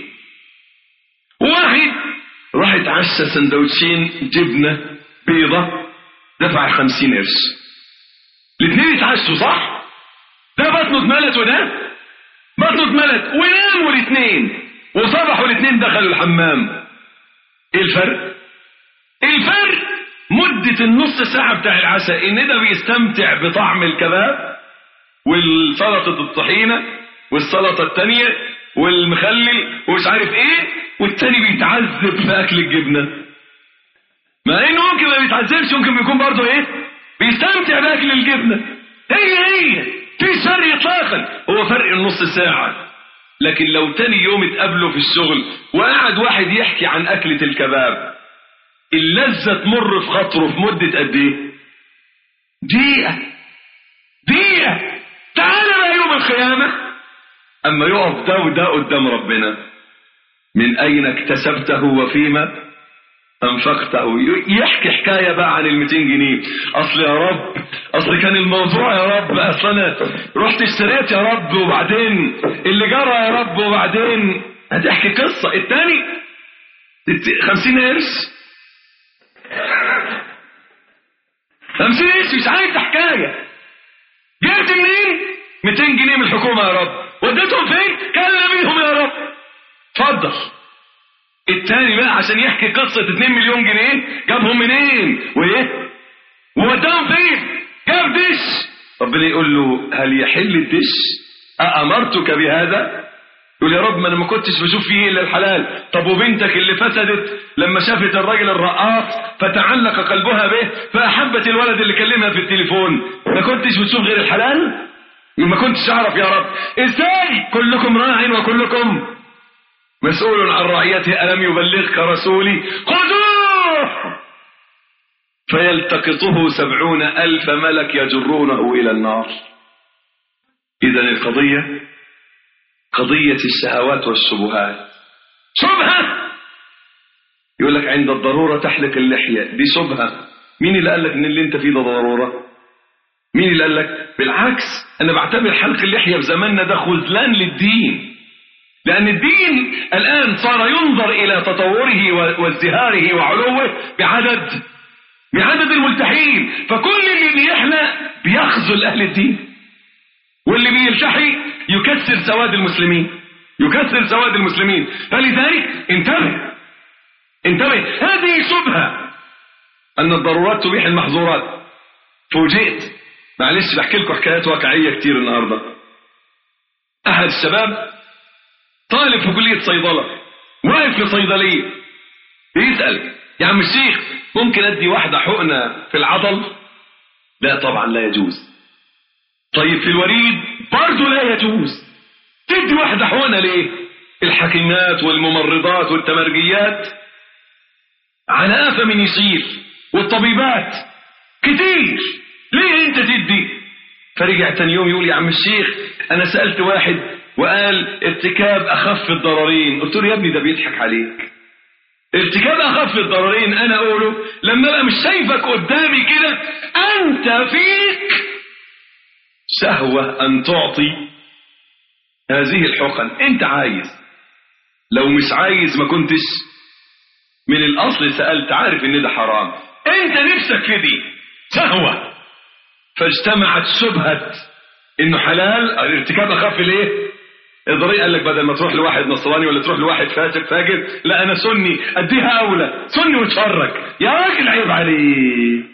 واحد راح يتعشى سندوتشين جبنة بيضة دفع 50 قرش الاثنين يتعشوا صح ده بطنه اتملت وده بطنه اتملت وناموا الاثنين وصبحوا الاثنين دخلوا الحمام ايه الفرق الفرق مدة النص ساعة بتاع العشاء ان ده بيستمتع بطعم الكباب والسلطة الطحينة والسلطة التانية والمخلل ومش عارف ايه والتاني بيتعذب في اكل الجبنة مع انه ممكن ما بيتعذبش ممكن بيكون برضه ايه بيستمتع باكل الجبنة هي هي في فرق اطلاقا هو فرق النص ساعة لكن لو تاني يوم اتقابلوا في الشغل وقعد واحد يحكي عن أكلة الكباب اللذة تمر في خاطره في مدة قد ايه دقيقة دقيقة تعالى بقى يوم القيامة أما يقف ده وده قدام ربنا من أين اكتسبته وفيما أنفقته يحكي حكاية بقى عن ال 200 جنيه أصل يا رب أصل كان الموضوع يا رب أصل أنا رحت اشتريت يا رب وبعدين اللي جرى يا رب وبعدين هتحكي قصة التاني 50 قرش 50 قرش مش عايز حكاية جبت منين 200 جنيه من الحكومة يا رب وديتهم فين كلم بيهم يا رب اتفضل التاني بقى عشان يحكي قصة 2 مليون جنيه جابهم منين وايه ووداهم فين جاب دش ربنا يقول له هل يحل الدش أأمرتك بهذا يقول يا رب ما انا ما كنتش بشوف فيه الا الحلال طب وبنتك اللي فسدت لما شافت الراجل الرقاص فتعلق قلبها به فاحبت الولد اللي كلمها في التليفون ما كنتش بتشوف غير الحلال ما كنتش اعرف يا رب ازاي كلكم راع وكلكم مسؤول عن رعيته ألم يبلغك رسولي خذوه فيلتقطه سبعون ألف ملك يجرونه إلى النار إذا القضية قضية الشهوات والشبهات شبهة يقول لك عند الضرورة تحلق اللحية دي شبهة مين اللي قال لك ان اللي انت فيه ده ضرورة مين اللي قال لك بالعكس انا بعتبر حلق اللحية في زماننا ده خذلان للدين لأن الدين الآن صار ينظر إلى تطوره وازدهاره وعلوه بعدد بعدد الملتحين فكل اللي بيحلى بيخذل أهل الدين واللي بيلتحي يكسر سواد المسلمين يكسر سواد المسلمين فلذلك انتبه انتبه هذه شبهة أن الضرورات تبيح المحظورات فوجئت معلش بحكي لكم حكايات واقعية كتير النهاردة أحد الشباب طالب في كلية صيدلة واقف في صيدلية بيسأل يا عم الشيخ ممكن أدي واحدة حقنة في العضل لا طبعا لا يجوز طيب في الوريد برضه لا يجوز تدي واحدة حقنة ليه الحكيمات والممرضات والتمرجيات على قفا من يصير والطبيبات كتير ليه انت تدي فرجع تاني يوم يقول يا عم الشيخ انا سألت واحد وقال ارتكاب اخف الضررين قلت له يا ابني ده بيضحك عليك ارتكاب اخف الضررين انا اقوله لما ابقى مش شايفك قدامي كده انت فيك شهوة ان تعطي هذه الحقن انت عايز لو مش عايز ما كنتش من الاصل سألت عارف ان ده حرام انت نفسك في دي شهوة فاجتمعت شبهة انه حلال الارتكاب اخف الايه الضريق قال لك بدل ما تروح لواحد نصراني ولا تروح لواحد فاسق فاجر لا انا سني اديها اولى سني واتفرج يا راجل عيب عليك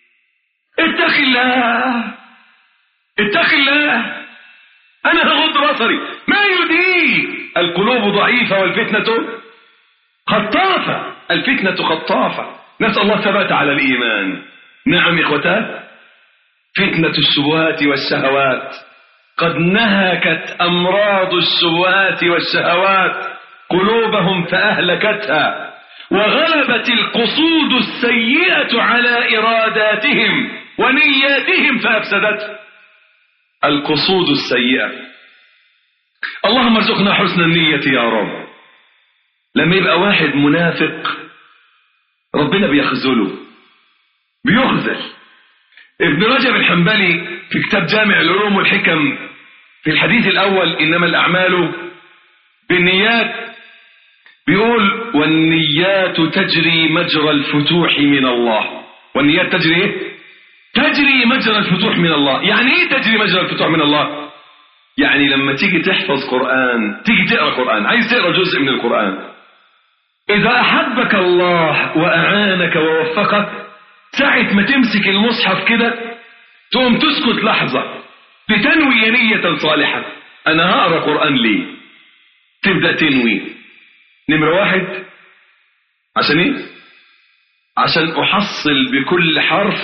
اتق الله اتق الله انا هغض بصري ما يديك القلوب ضعيفة والفتنة خطافة الفتنة خطافة نسأل الله ثبات على الإيمان نعم إخوتات فتنة الشبهات والشهوات قد نهكت أمراض الشبهات والشهوات قلوبهم فأهلكتها وغلبت القصود السيئة على إراداتهم ونياتهم فأفسدتها القصود السيئة اللهم ارزقنا حسن النية يا رب لما يبقى واحد منافق ربنا بيخذله بيخذل ابن رجب الحنبلي في كتاب جامع العلوم والحكم في الحديث الأول إنما الأعمال بالنيات بيقول والنيات تجري مجرى الفتوح من الله والنيات تجري ايه؟ تجري مجرى الفتوح من الله يعني ايه تجري مجرى الفتوح من الله يعني لما تيجي تحفظ قرآن تيجي تقرأ قرآن عايز تقرأ جزء من القرآن إذا أحبك الله وأعانك ووفقك ساعة ما تمسك المصحف كده تقوم تسكت لحظة لتنوي نية صالحة أنا هقرأ قرآن ليه تبدأ تنوي نمرة واحد عشان ايه عشان أحصل بكل حرف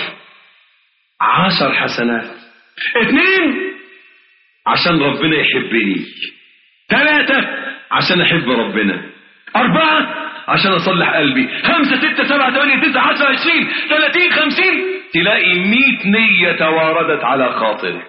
عشر حسنات اثنين عشان ربنا يحبني ثلاثة عشان أحب ربنا أربعة عشان أصلح قلبي خمسة ستة سبعة ثمانية تسعة عشرة عشرين ثلاثين خمسين تلاقي مئة نية تواردت على خاطرك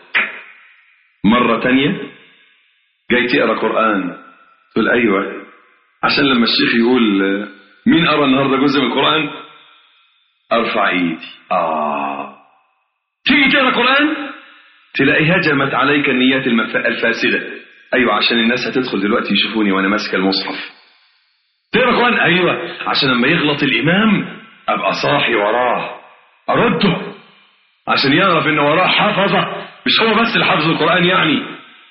مرة تانية جاي تقرأ قرآن تقول أيوة عشان لما الشيخ يقول مين قرأ النهاردة جزء من القرآن أرفع إيدي آه تيجي تقرأ قرآن تلاقي هجمت عليك النيات المف... الفاسدة أيوة عشان الناس هتدخل دلوقتي يشوفوني وأنا ماسك المصحف تقرأ قرآن أيوة عشان لما يغلط الإمام أبقى صاحي وراه أرده عشان يعرف إن وراه حفظة مش هو بس اللي حافظ القرآن يعني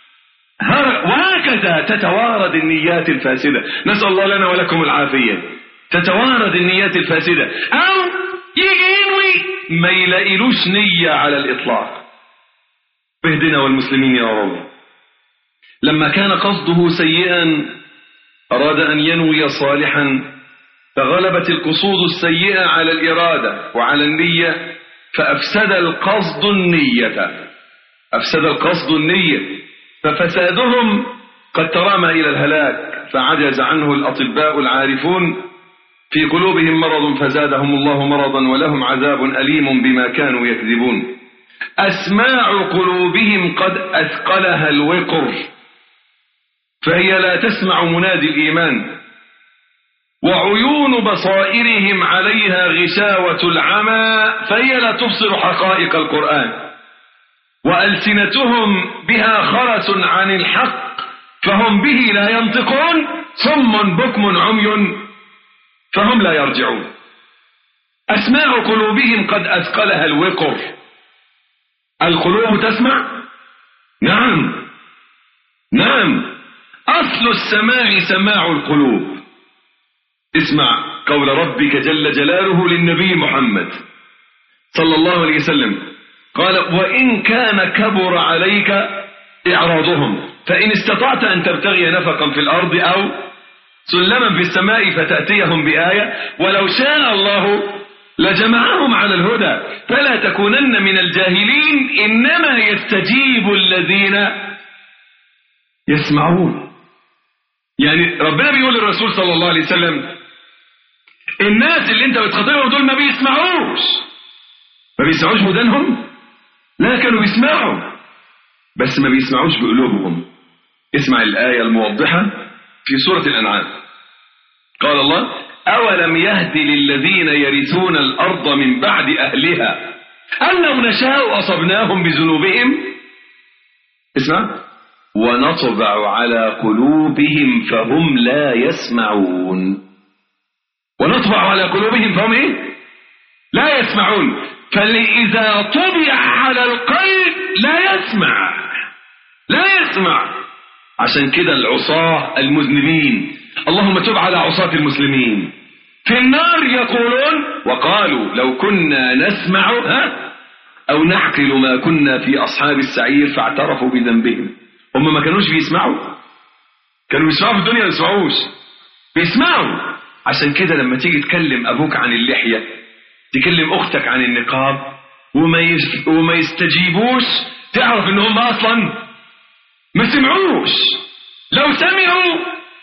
وهكذا تتوارد النيات الفاسدة نسأل الله لنا ولكم العافية تتوارد النيات الفاسدة أو يجي ينوي ما يلاقيلوش نية على الإطلاق اهدنا والمسلمين يا رب لما كان قصده سيئا أراد أن ينوي صالحا فغلبت القصود السيئة على الإرادة وعلى النية فأفسد القصد النية أفسد القصد النية ففسادهم قد ترامى إلى الهلاك فعجز عنه الأطباء العارفون في قلوبهم مرض فزادهم الله مرضا ولهم عذاب أليم بما كانوا يكذبون أسماع قلوبهم قد أثقلها الوقر فهي لا تسمع منادي الإيمان وعيون بصائرهم عليها غشاوة العمى فهي لا تبصر حقائق القرآن وألسنتهم بها خرس عن الحق فهم به لا ينطقون صم بكم عمي فهم لا يرجعون أسماع قلوبهم قد أثقلها الوقر القلوب تسمع نعم نعم أصل السماع سماع القلوب اسمع قول ربك جل جلاله للنبي محمد صلى الله عليه وسلم قال وإن كان كبر عليك إعراضهم فإن استطعت أن تبتغي نفقا في الأرض أو سلما في السماء فتأتيهم بآية ولو شاء الله لجمعهم على الهدى فلا تكونن من الجاهلين إنما يستجيب الذين يسمعون يعني ربنا بيقول للرسول صلى الله عليه وسلم الناس اللي انت بتخاطبهم دول ما بيسمعوش ما بيسمعوش ودانهم لا كانوا بيسمعوا بس ما بيسمعوش بقلوبهم اسمع الآية الموضحة في سورة الأنعام قال الله أولم يهد للذين يرثون الأرض من بعد أهلها أن لو نشاء أصبناهم بذنوبهم اسمع ونطبع على قلوبهم فهم لا يسمعون ونطبع على قلوبهم فهم ايه لا يسمعون فإذا طبع على القلب لا يسمع لا يسمع عشان كده العصاة المذنبين اللهم تب على عصاة المسلمين في النار يقولون وقالوا لو كنا نسمع ها أو نعقل ما كنا في أصحاب السعير فاعترفوا بذنبهم هم ما كانوش بيسمعوا كانوا بيسمعوا في الدنيا ما بيسمعوش بيسمعوا عشان كده لما تيجي تكلم أبوك عن اللحية تكلم أختك عن النقاب وما يس... وما يستجيبوش تعرف إن هم أصلا ما سمعوش لو سمعوا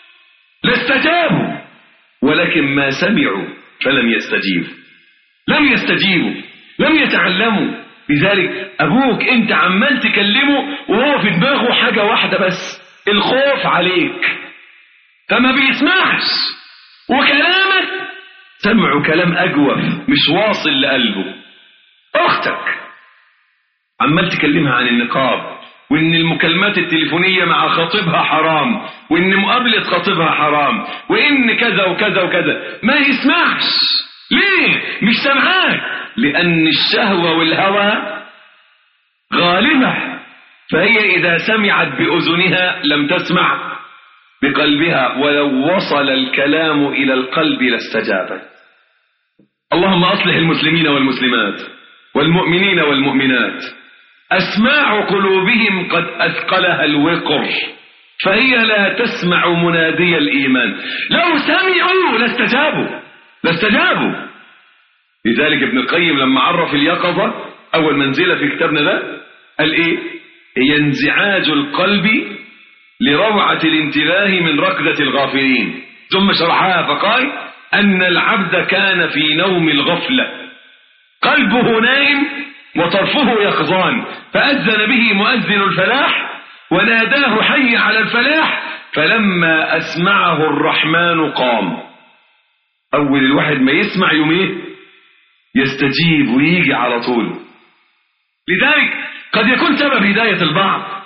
لاستجابوا ولكن ما سمعوا فلم يستجيبوا لم يستجيبوا لم يتعلموا لذلك أبوك أنت عمال تكلمه وهو في دماغه حاجة واحدة بس الخوف عليك فما بيسمعش وكلامك سمعه كلام أجوف مش واصل لقلبه أختك عمال تكلمها عن النقاب وإن المكالمات التليفونية مع خطيبها حرام وإن مقابلة خطيبها حرام وإن كذا وكذا وكذا ما يسمعش ليه مش سمعاك لأن الشهوة والهوى غالبة فهي إذا سمعت بأذنها لم تسمع بقلبها ولو وصل الكلام إلى القلب لاستجابت اللهم أصلح المسلمين والمسلمات والمؤمنين والمؤمنات أسماع قلوبهم قد أثقلها الوقر فهي لا تسمع منادي الإيمان لو سمعوا لاستجابوا لاستجابوا لذلك ابن القيم لما عرف اليقظة أول منزلة في كتابنا ده قال إيه هي انزعاج القلب لروعة الانتباه من ركضة الغافلين ثم شرحها فقال أن العبد كان في نوم الغفلة قلبه نائم وطرفه يقظان فأذن به مؤذن الفلاح وناداه حي على الفلاح فلما أسمعه الرحمن قام أول الواحد ما يسمع يوم إيه يستجيب ويجي على طول لذلك قد يكون سبب هداية البعض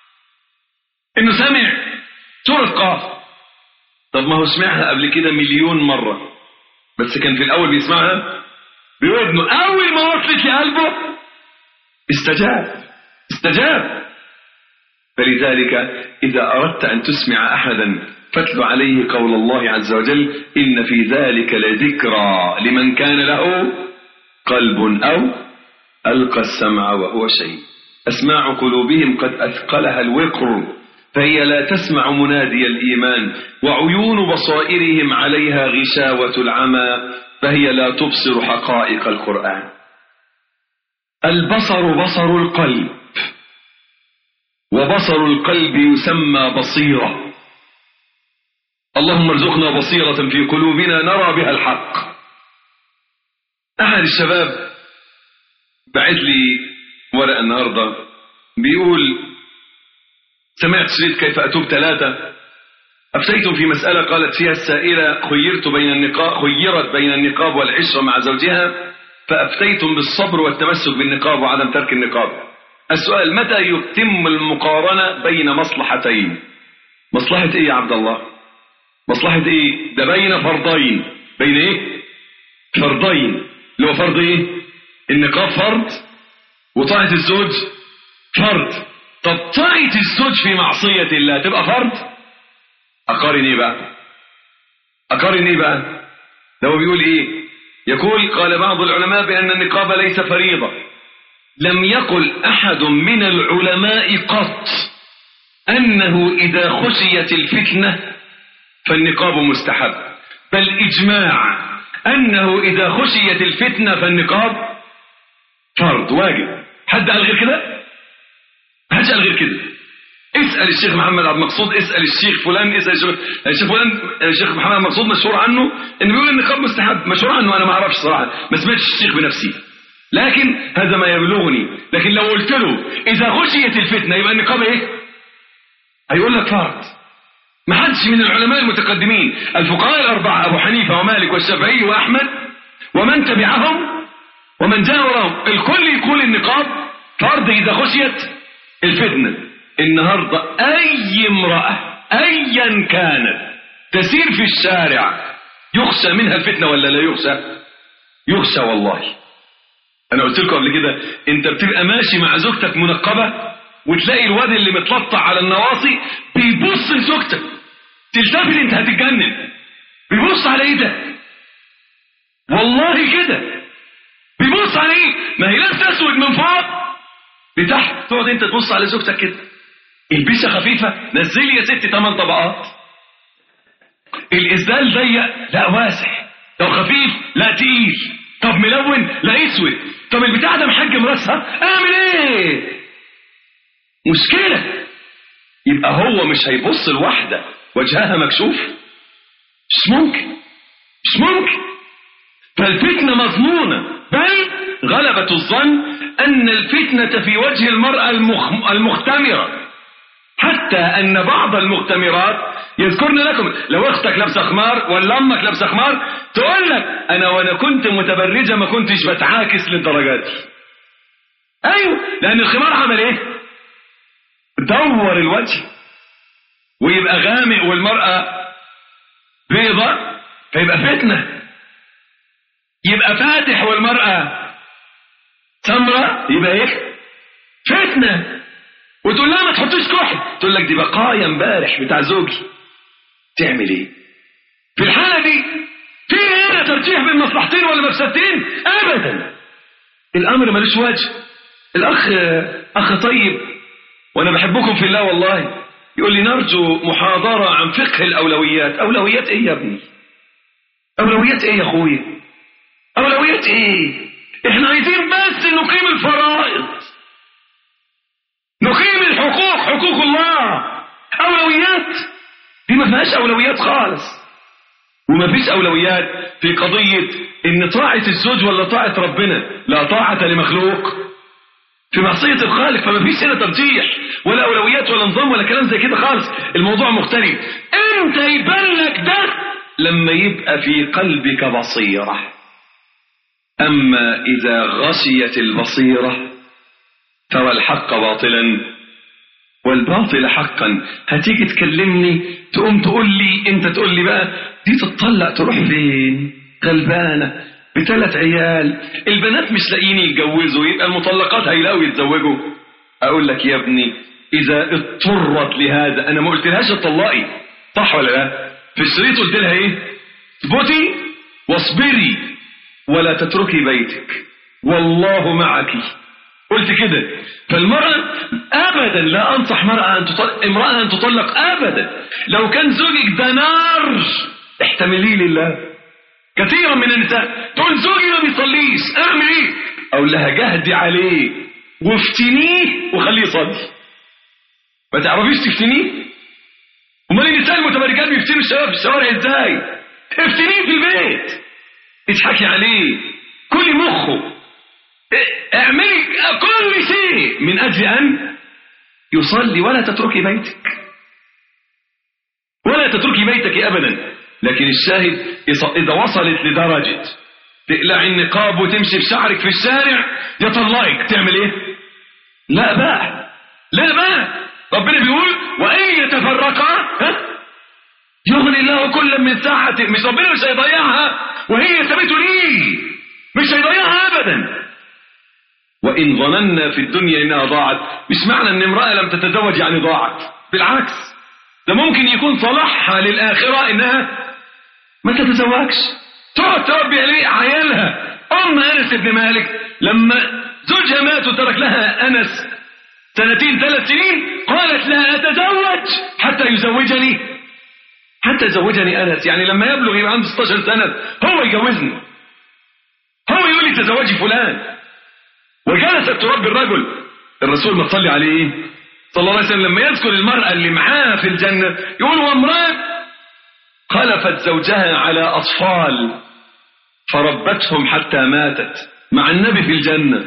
انه سمع سورة قاف طب ما هو سمعها قبل كده مليون مرة بس كان في الأول بيسمعها بودنه أول ما وصلت لقلبه استجاب استجاب فلذلك إذا أردت أن تسمع أحدا فاتل عليه قول الله عز وجل إن في ذلك لذكرى لمن كان له قلب أو ألقى السمع وهو شيء أسماع قلوبهم قد أثقلها الوقر فهي لا تسمع منادي الإيمان وعيون بصائرهم عليها غشاوة العمى فهي لا تبصر حقائق القرآن البصر بصر القلب وبصر القلب يسمى بصيرة اللهم ارزقنا بصيرة في قلوبنا نرى بها الحق أحد الشباب بعت لي ورقة النهاردة بيقول سمعت شريط كيف أتوب ثلاثة أفتيتم في مسألة قالت فيها السائلة خيرت بين النقاب خيرت بين النقاب والعشرة مع زوجها فأفتيتم بالصبر والتمسك بالنقاب وعدم ترك النقاب السؤال متى يتم المقارنة بين مصلحتين مصلحة ايه يا عبد الله مصلحة ايه ده بين فرضين بين ايه فرضين اللي هو فرض ايه النقاب فرض وطاعة الزوج فرض طب طاعة الزوج في معصية الله تبقى فرض اقارن ايه بقى اقارن ايه بقى ده هو بيقول ايه يقول قال بعض العلماء بان النقاب ليس فريضة لم يقل احد من العلماء قط انه اذا خشيت الفتنة فالنقاب مستحب بل اجماع انه اذا خشيت الفتنة فالنقاب فرض واجب حد قال غير كده حد قال غير كده اسأل الشيخ محمد عبد المقصود اسأل الشيخ فلان اسأل الشيخ الشيخ فلان الشيخ محمد عبد المقصود مشهور عنه انه بيقول النقاب مستحب مشهور عنه انا ما اعرفش صراحة ما سمعتش الشيخ بنفسي لكن هذا ما يبلغني لكن لو قلت له اذا خشيت الفتنة يبقى النقاب ايه هيقول لك فرض ما حدش من العلماء المتقدمين الفقهاء الأربعة أبو حنيفة ومالك والشافعي وأحمد ومن تبعهم ومن جاء وراهم الكل يقول النقاب فرض إذا خشيت الفتنة النهاردة أي امرأة أيا كانت تسير في الشارع يخشى منها الفتنة ولا لا يخشى يخشى والله أنا قلت لكم قبل كده أنت بتبقى ماشي مع زوجتك منقبة وتلاقي الواد اللي متلطع على النواصي بيبص لزوجتك تلتفت انت هتتجنن بيبص على ايه ده والله كده بيبص على ايه ما هي لابسه اسود من فوق لتحت تقعد انت تبص على زوجتك كده البسه خفيفه نزلي يا ستي ثمان طبقات الازدال ضيق لا واسع لو خفيف لا تقيل طب ملون لا اسود طب البتاع ده محجم راسها اعمل ايه مشكلة يبقى هو مش هيبص لواحدة وجهها مكشوف مش ممكن مش ممكن فالفتنة مضمونة بل غلبة الظن أن الفتنة في وجه المرأة المخ... المختمرة حتى أن بعض المختمرات يذكرن لكم لو أختك لابسة خمار ولا أمك لابسة خمار تقول لك أنا وأنا كنت متبرجة ما كنتش بتعاكس للدرجات دي أيوه لأن الخمار عمل إيه؟ دور الوجه ويبقى غامق والمرأة بيضة فيبقى فتنة يبقى فاتح والمرأة سمرة يبقى ايه فتنة وتقول لها ما تحطيش كحل تقول لك دي بقايا امبارح بتاع زوجي تعمل ايه في الحالة دي في هنا ترجيح بين مصلحتين ولا مفسدتين ابدا الامر ملوش وجه الاخ اخ طيب وانا بحبكم في الله والله يقول لي نرجو محاضرة عن فقه الأولويات أولويات إيه يا ابني أولويات إيه يا أخويا أولويات إيه إحنا عايزين بس نقيم الفرائض نقيم الحقوق حقوق الله أولويات دي ما فيهاش أولويات خالص وما فيش أولويات في قضية إن طاعة الزوج ولا طاعة ربنا لا طاعة لمخلوق في معصية الخالق فما فيش هنا ترجيح ولا أولويات ولا نظام ولا كلام زي كده خالص الموضوع مختلف انت يبان لك ده لما يبقى في قلبك بصيرة أما إذا غشيت البصيرة فهو الحق باطلا والباطل حقا هتيجي تكلمني تقوم تقول لي انت تقول لي بقى دي تتطلق تروح فين غلبانة بثلاث عيال البنات مش لاقيين يتجوزوا يبقى المطلقات هيلاقوا يتزوجوا اقول لك يا ابني اذا اضطرت لهذا انا ما قلتلهاش اتطلقي صح ولا لا في الشريط قلت لها ايه اثبتي واصبري ولا تتركي بيتك والله معك قلت كده فالمرأة أبدا لا أنصح مرأة أن تطلق امرأة أن تطلق أبدا لو كان زوجك ده نار احتمليه لله كثيرا من النساء تقول زوجي ما بيصليش اعمل ايه اقول لها جهدي عليه وافتنيه وخليه يصلي ما تعرفيش تفتنيه امال النساء المتبرجات بيفتنوا الشباب في الشوارع ازاي افتنيه في البيت اضحكي عليه كل مخه اعملي كل شيء من اجل ان يصلي ولا تتركي بيتك ولا تتركي بيتك ابدا لكن الشاهد إذا وصلت لدرجة تقلع النقاب وتمشي بشعرك في الشارع يطلقك تعمل ايه لا بقى لا بقى ربنا بيقول وإن يتفرقا ها يغني الله كل من ساعته مش ربنا مش هيضيعها وهي سابته ليه مش هيضيعها أبدا وإن ظننا في الدنيا إنها ضاعت مش معنى إن امرأة لم تتزوج يعني ضاعت بالعكس ده ممكن يكون صلاحها للآخرة إنها ما تتزوجش تقعد تربي عليه عيالها أم أنس بن مالك لما زوجها مات وترك لها أنس سنتين ثلاث سنين قالت لا أتزوج حتى يزوجني حتى يزوجني أنس يعني لما يبلغ يبقى عنده 16 سنة هو يجوزني هو يقول لي تزوجي فلان وجلست تربي الرجل الرسول ما تصلي عليه صلى الله عليه وسلم لما يذكر المرأة اللي معاه في الجنة يقول وامرأة خلفت زوجها على أطفال فربتهم حتى ماتت مع النبي في الجنة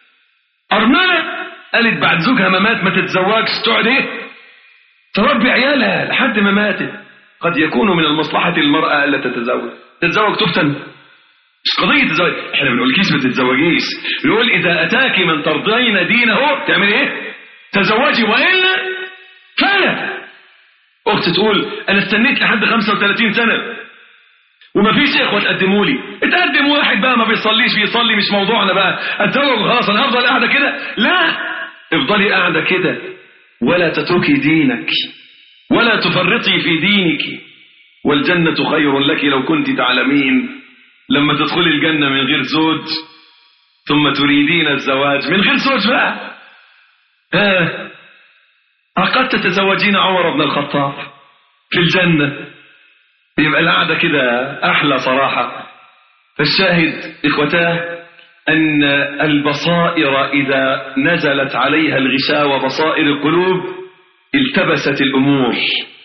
أرملة قالت بعد زوجها ما مات ما تتزوجش تقعد ايه تربي عيالها لحد ما ماتت قد يكون من المصلحة المرأة ألا تتزوج تتزوج تفتن مش قضية تتزوج احنا بنقول كيس ما تتزوجيش بنقول إذا أتاك من ترضين دينه تعمل ايه تزوجي وإلا فلا أخت تقول أنا استنيت لحد 35 سنة وما فيش إخوة تقدموا لي اتقدم واحد بقى ما بيصليش بيصلي مش موضوعنا بقى اتزوج خلاص أنا هفضل قاعدة كده لا افضلي قاعدة كده ولا تتركي دينك ولا تفرطي في دينك والجنة خير لك لو كنت تعلمين لما تدخلي الجنة من غير زوج ثم تريدين الزواج من غير زوج بقى آه. أقد تتزوجين عمر بن الخطاب في الجنة يبقى القعدة كده أحلى صراحة فالشاهد إخوتاه أن البصائر إذا نزلت عليها الغشاوة بصائر القلوب التبست الأمور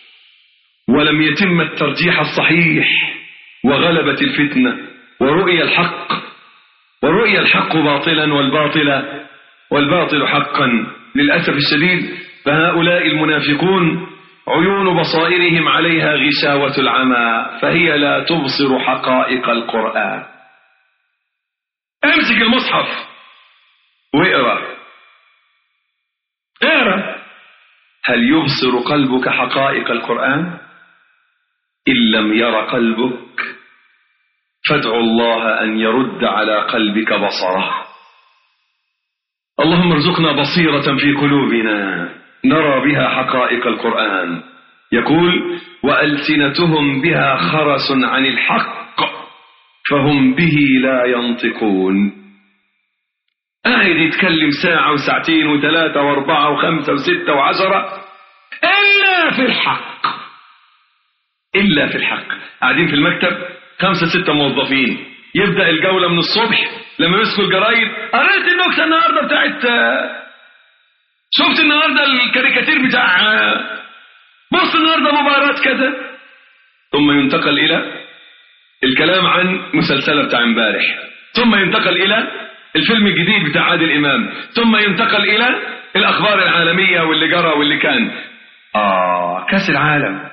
ولم يتم الترجيح الصحيح وغلبت الفتنة ورؤي الحق ورؤي الحق باطلا والباطل والباطل حقا للأسف الشديد فهؤلاء المنافقون عيون بصائرهم عليها غشاوة العمى فهي لا تبصر حقائق القرآن امسك المصحف واقرا اقرا هل يبصر قلبك حقائق القرآن إن لم ير قلبك فادع الله أن يرد على قلبك بصره اللهم ارزقنا بصيرة في قلوبنا نرى بها حقائق القرآن يقول وألسنتهم بها خرس عن الحق فهم به لا ينطقون قاعد يتكلم ساعة وساعتين وثلاثة واربعة وخمسة وستة وعشرة إلا في الحق إلا في الحق قاعدين في المكتب خمسة ستة موظفين يبدأ الجولة من الصبح لما يمسكوا الجرايد قريت النكتة النهاردة بتاعت شفت النهاردة الكاريكاتير بتاع بص النهاردة مباراة كذا ثم ينتقل إلى الكلام عن مسلسلة بتاع امبارح ثم ينتقل إلى الفيلم الجديد بتاع عادل إمام ثم ينتقل إلى الأخبار العالمية واللي جرى واللي كان آه كأس العالم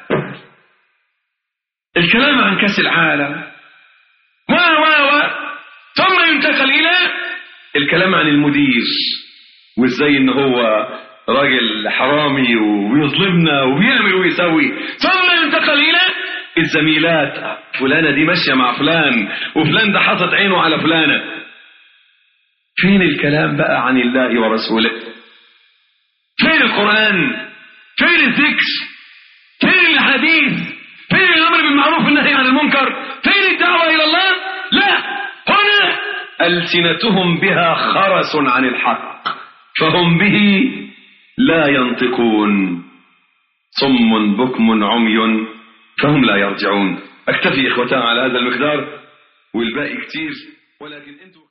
الكلام عن كأس العالم و و و ثم ينتقل إلى الكلام عن المدير وازاي ان هو راجل حرامي وبيظلمنا وبيعمل ويسوي ثم ينتقل الى الزميلات فلانة دي ماشية مع فلان وفلان ده حاطط عينه على فلانة فين الكلام بقى عن الله ورسوله فين القرآن فين الذكر فين الحديث فين الأمر بالمعروف والنهي عن المنكر فين الدعوة إلى الله لا هنا ألسنتهم بها خرس عن الحق فهم به لا ينطقون صم بكم عمي فهم لا يرجعون اكتفي اخوتان على هذا المقدار والباقي كتير ولكن انتم